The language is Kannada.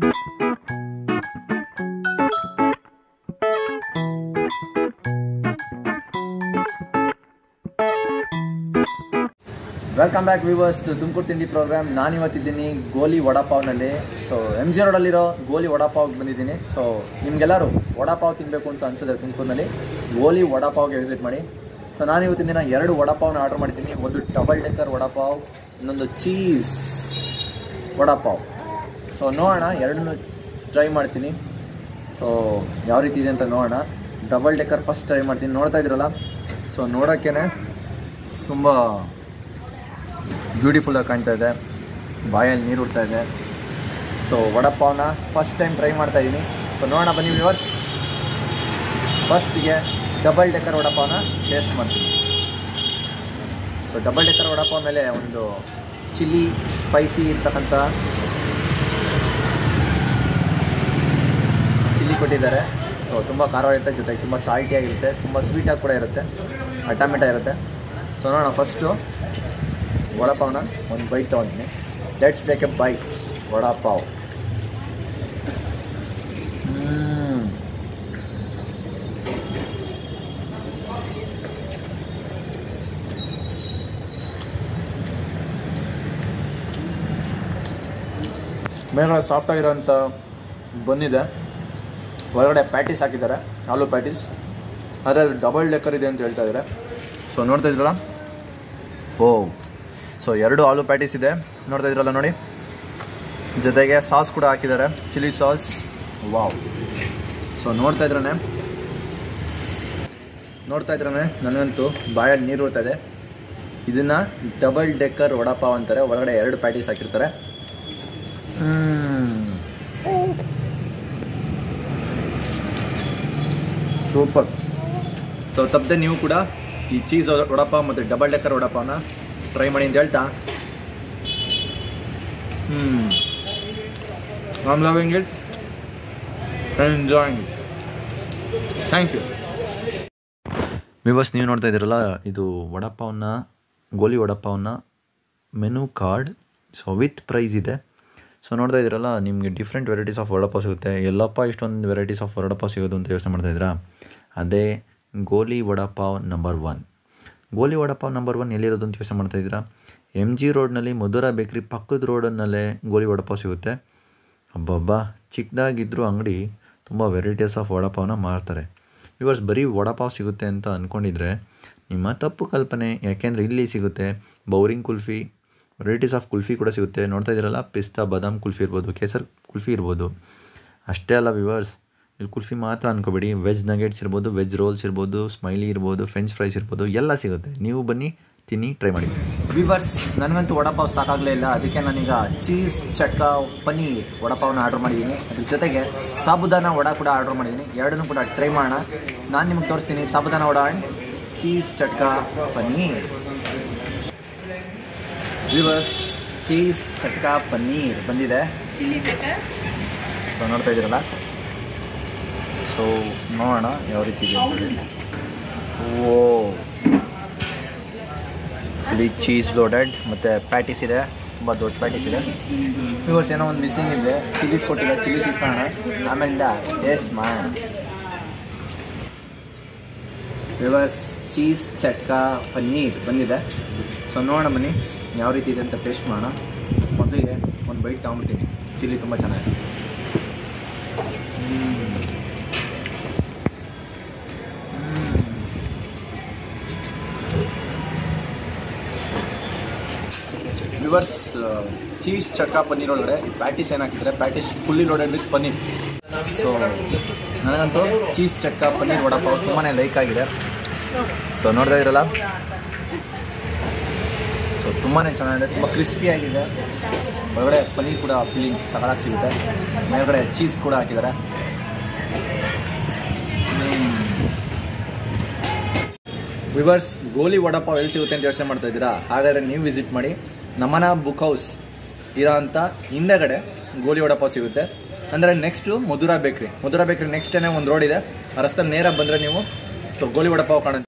Welcome back viewers to Tumakuru ತಿಂಡಿ ಪ್ರೋಗ್ರಾಮ್ ನಾನು ಇವತ್ತಿದ್ದೀನಿ ಗೋಲಿ ವಡಾಪಾವ್ನಲ್ಲಿ ಸೊ ಎಮ್ ಜಿ ರೋಡಲ್ಲಿರೋ ಗೋಲಿ ವಡಾಪಾವ್ಗೆ ಬಂದಿದ್ದೀನಿ ಸೊ ನಿಮ್ಗೆಲ್ಲರೂ ವಡಾಪಾವ್ ತಿನ್ನಬೇಕು ಅಂತ ಅನ್ಸಿದ್ರೆ ತುಮಕೂರಿನಲ್ಲಿ ಗೋಲಿ ವಡಾಪಾವ್ಗೆ ವಿಸಿಟ್ ಮಾಡಿ ಸೊ ನಾನು ಇವತ್ತಿನ ದಿನ ಎರಡು ವಡಾಪಾವ್ನ ಆರ್ಡರ್ ಮಾಡಿದ್ದೀನಿ ಒಂದು ಡಬಲ್ ಡೆಕ್ಕರ್ ವಡಾಪಾವ್ ಇನ್ನೊಂದು ಚೀಸ್ ವಡಾಪಾವ್ ಸೊ ನೋಡೋಣ ಎರಡನ್ನೂ ಟ್ರೈ ಮಾಡ್ತೀನಿ ಸೊ ಯಾವ ರೀತಿ ಇದೆ ಅಂತ ನೋಡೋಣ ಡಬಲ್ ಡೆಕ್ಕರ್ ಫಸ್ಟ್ ಟ್ರೈ ಮಾಡ್ತೀನಿ ನೋಡ್ತಾ ಇದ್ರಲ್ಲ ಸೊ ನೋಡೋಕ್ಕೇ ತುಂಬ ಬ್ಯೂಟಿಫುಲ್ಲಾಗಿ ಕಾಣ್ತಾ ಇದೆ ಬಾಯಲ್ಲಿ ನೀರು ಉಡ್ತಾ ಇದೆ ಸೊ ವಡಪಾವ್ನ ಫಸ್ಟ್ ಟೈಮ್ ಟ್ರೈ ಮಾಡ್ತಾ ಇದ್ದೀನಿ ಸೊ ನೋಡೋಣ ಬನ್ನಿ ವ್ಯೂವರ್ಸ್ ಫಸ್ಟಿಗೆ ಡಬಲ್ ಡೆಕ್ಕರ್ ವಡಪಾವ್ನ ಟೇಸ್ಟ್ ಮಾಡ್ತೀನಿ ಸೊ ಡಬಲ್ ಡೆಕ್ಕರ್ ವಡಪಾವ್ ಮೇಲೆ ಒಂದು ಚಿಲ್ಲಿ ಸ್ಪೈಸಿ ಇರ್ತಕ್ಕಂಥ ಚಿಲ್ಲಿ ಕೊಟ್ಟಿದ್ದಾರೆ ಸೊ ತುಂಬ ಖಾರವಾಗಿರುತ್ತೆ ಜೊತೆಗೆ ತುಂಬ ಸಾಲ್ಟಿಯಾಗಿರುತ್ತೆ ತುಂಬ ಸ್ವೀಟಾಗಿ ಕೂಡ ಇರುತ್ತೆ ಟೊಮೆಟೊ ಇರುತ್ತೆ ಸೊ ನೋಡೋಣ ಫಸ್ಟು ವಡಪಾವ್ನ ಒಂದು ಬೈಟ್ ತೊಗೊತೀನಿ let's take a bite vada pav hmm. ಮೇಲ್ಗಡೆ ಸಾಫ್ಟಾಗಿರೋಂಥ ಬಂದಿದೆ ಒಳಗಡೆ ಪ್ಯಾಟೀಸ್ ಹಾಕಿದ್ದಾರೆ ಆಲೂ ಪ್ಯಾಟೀಸ್ ಆದರೆ ಅದು ಡಬಲ್ ಡೆಕ್ಕರ್ ಇದೆ ಅಂತ ಹೇಳ್ತಾ ಇದ್ದಾರೆ ಸೊ ನೋಡ್ತಾ ಇದ್ರಲ್ಲ ಓ ಸೊ ಎರಡು ಆಲೂ ಪ್ಯಾಟೀಸ್ ಇದೆ ನೋಡ್ತಾ ಇದ್ರಲ್ಲ ನೋಡಿ ಜೊತೆಗೆ ಸಾಸ್ ಕೂಡ ಹಾಕಿದ್ದಾರೆ ಚಿಲ್ಲಿ ಸಾಸ್ ವಾವ್ ಸೊ ನೋಡ್ತಾ ಇದ್ರೇ ನೋಡ್ತಾ ಇದ್ರೇ ನನಗಂತೂ ಬಾಯಲ್ಲಿ ನೀರು ಬರ್ತಾ ಇದೆ ಇದನ್ನ ಡಬಲ್ ಡೆಕ್ಕರ್ ವಡಾಪಾವ್ ಅಂತಾರೆ ಒಳಗಡೆ ಎರಡು ಪ್ಯಾಟೀಸ್ ಹಾಕಿರ್ತಾರೆ ಸೂಪರ್ ಸೊ ತಪ್ಪದೆ ನೀವು ಕೂಡ ಈ ಚೀಸ್ ವಡಪಾವ್ ಮತ್ತು ಡಬಲ್ ಡೆಕ್ಕರ್ ವಡಪಾವ್ನ ಟ್ರೈ ಮಾಡಿ ಅಂತ ಹೇಳ್ತಾ ಹ್ಞೂ I'm loving it enjoying thank you viewers ನೀವು ನೋಡ್ತಾ ಇದ್ದೀರಲ್ಲ ಇದು ವಡಪಾವ್ನ ಗೋಲಿ ವಡಪಾವ್ನ menu card so with price ಇದೆ ಸೊ ನೋಡ್ತಾ ಇದ್ದೀರಲ್ಲ ನಿಮಗೆ ಡಿಫ್ರೆಂಟ್ ವೆರೈಟೀಸ್ ಆಫ್ ವಡಪಾವ್ ಸಿಗುತ್ತೆ ಎಲ್ಲಪ್ಪ ಇಷ್ಟೊಂದು ವೆರೈಟೀಸ್ ಆಫ್ ವಡಪಾವ್ ಸಿಗೋದು ಅಂತ ಯೋಚನೆ ಮಾಡ್ತಾ ಇದ್ದೀರಾ ಅದೇ ಗೋಲಿ ವಡಪಾವ್ ನಂಬರ್ ಒನ್ ಗೋಲಿ ವಡಪಾವ್ ನಂಬರ್ ಒನ್ ಎಲ್ಲಿರೋದು ಅಂತ ಯೋಚನೆ ಮಾಡ್ತಾ ಇದ್ದೀರಾ ಎಮ್ ಜಿ ರೋಡ್ನಲ್ಲಿ ಮಧುರಾ ಬೇಕ್ರಿ ಪಕ್ಕದ ರೋಡನ್ನಲ್ಲೇ ಗೋಲಿ ವಡಪಾವ್ ಸಿಗುತ್ತೆ ಅಬ್ಬಬ್ಬಾ ಚಿಕ್ಕದಾಗಿದ್ದರೂ ಅಂಗಡಿ ತುಂಬ ವೆರೈಟೀಸ್ ಆಫ್ ವಡಪಾವ್ನ ಮಾರ್ತಾರೆ ಇವರ್ಸ್ ಬರೀ ವಡಪಾವ್ ಸಿಗುತ್ತೆ ಅಂತ ಅಂದ್ಕೊಂಡಿದ್ರೆ ನಿಮ್ಮ ತಪ್ಪು ಕಲ್ಪನೆ ಯಾಕೆಂದರೆ ಇಲ್ಲಿ ಸಿಗುತ್ತೆ Bowring kulfi varieties of kulfi ಕೂಡ ಸಿಗುತ್ತೆ ನೋಡ್ತಾ ಇದ್ದೀರಲ್ಲ ಪಿಸ್ತಾ ಬಾದಾಮ್ ಕುಲ್ಫಿ ಇರ್ಬೋದು ಕೇಸರ್ ಕುಲ್ಫಿ ಇರ್ಬೋದು ಅಷ್ಟೇ ಅಲ್ಲ ವಿವರ್ಸ್ ಇಲ್ಲಿ ಕುಲ್ಫಿ ಮಾತ್ರ ಅನ್ಕೋಬೇಡಿ ವೆಜ್ ನಗೆಟ್ಸ್ ಇರ್ಬೋದು ವೆಜ್ ರೋಲ್ಸ್ ಇರ್ಬೋದು ಸ್ಮೈಲಿ ಇರ್ಬೋದು ಫ್ರೆಂಚ್ ಫ್ರೈಸ್ ಇರ್ಬೋದು ಎಲ್ಲ ಸಿಗುತ್ತೆ ನೀವು ಬನ್ನಿ ತಿನ್ನಿ ಟ್ರೈ ಮಾಡಿ ವಿವರ್ಸ್ ನನಗಂತೂ ವಡಪಾವ್ ಸಾಕಾಗಲೇ ಇಲ್ಲ ಅದಕ್ಕೆ ನಾನೀಗ ಚೀಸ್ ಚಟ್ಕ ಪನ್ನೀರ್ ವಡಪಾವ್ನ ಆರ್ಡರ್ ಮಾಡಿದ್ದೀನಿ ಅದ್ರ ಜೊತೆಗೆ ಸಾಬುದಾನ ವಡ ಕೂಡ ಆರ್ಡರ್ ಮಾಡಿದ್ದೀನಿ ಎರಡನ್ನೂ ಕೂಡ ಟ್ರೈ ಮಾಡೋಣ ನಾನು ನಿಮ್ಗೆ ತೋರಿಸ್ತೀನಿ ಸಾಬುದಾನ ವಡ ಆ್ಯಂಡ್ ಚೀಸ್ ಚಟ್ಕ ಪನ್ನೀರ್ ವಿವರ್ಸ್ ಚೀಸ್ ಚಟ್ಕ ಪನ್ನೀರ್ ಬಂದಿದೆ ಸೊ ನೋಡ್ತಾ ಇದ್ದೀರಲ್ಲ ಸೊ ನೋಡೋಣ ಯಾವ ರೀತಿ ಇದೆ ಅಂತ ಹೇಳಿ. ಓ ಫುಲಿ ಚೀಸ್ ಲೋಡೆಡ್ ಮತ್ತು ಪ್ಯಾಟೀಸ್ ಇದೆ ತುಂಬ ದೊಡ್ಡ ಪ್ಯಾಟೀಸ್ ಇದೆ ಇವರ್ಸ್ ಏನೋ ಒಂದು ಮಿಸ್ಸಿಂಗ್ ಇದೆ ಚಿಲ್ಲೀಸ್ ಕೊಟ್ಟಿಲ್ಲ ಚಿಲ್ಲೀಸ್ ಇಸ್ಕೊಳ್ಳೋಣ ಆಮೇಲಿಂದ ಟೇಸ್ಟ್ ಮಾಡೋಣ ವಿವರ್ಸ್ ಚೀಸ್ ಚಟ್ಕ ಪನ್ನೀರ್ ಬಂದಿದೆ ಸೊ ನೋಡೋಣ ಬನ್ನಿ ಯಾವ ರೀತಿ ಇದೆ ಅಂತ ಟೇಸ್ಟ್ ಮಾಡೋಣ ಮೊದಲಿಗೆ ಒಂದು ಬೈಟ್ ತೊಗೊಂಬಿಡ್ತೀನಿ ಚಿಲ್ಲಿ ತುಂಬ ಚೆನ್ನಾಗಿದೆ ವಿವರ್ಸ್ ಚೀಸ್ ಚಟ್ಕ ಪನ್ನೀರ್ ಒಳಗಡೆ ಪ್ಯಾಟೀಸ್ ಏನು ಹಾಕಿದ್ರೆ patties fully loaded with paneer so ನನಗಂತೂ ಚೀಸ್ ಚಟ್ಕ ಪನ್ನೀರ್ ವಡಪಾವ್ ತುಂಬಾ ಲೈಕ್ ಆಗಿದೆ ಸೊ ನೋಡ್ತಾ ಇರಲ್ಲ ಸೊ ತುಂಬಾ ಚೆನ್ನಾಗಿದೆ ತುಂಬ ಕ್ರಿಸ್ಪಿ ಆಗಿದೆ ಒಳಗಡೆ ಪನ್ನೀರ್ ಕೂಡ ಫೀಲಿಂಗ್ಸ್ ಸಕಲಾಗಿ ಸಿಗುತ್ತೆ ಮೇಲ್ಗಡೆ ಚೀಸ್ ಕೂಡ ಹಾಕಿದ್ದಾರೆ ವಿವರ್ಸ್ ಗೋಲಿ ವಡಪಾವ್ ಎಲ್ಲಿ ಸಿಗುತ್ತೆ ಅಂತ ಯೋಚನೆ ಮಾಡ್ತಾ ಇದ್ದೀರಾ ಹಾಗಾದರೆ ನೀವು ವಿಸಿಟ್ ಮಾಡಿ ನಮನ ಬುಕ್ ಹೌಸ್ ಇರೋ ಅಂತ ಹಿಂದೆಗಡೆ ಗೋಲಿ ವಡಪಾವ್ ಸಿಗುತ್ತೆ ಅಂದರೆ ನೆಕ್ಸ್ಟು ಮಧುರಾ ಬೇಕ್ರಿ ಮಧುರಾ ಬೇಕ್ರಿ ನೆಕ್ಸ್ಟ್ ಒಂದು ರೋಡ್ ಇದೆ ಆ ರಸ್ತೆ ನೇರ ಬಂದರೆ ನೀವು ಸೊ ಗೋಲಿ ವಡಪಾವ್ ಕಾಣುತ್ತೆ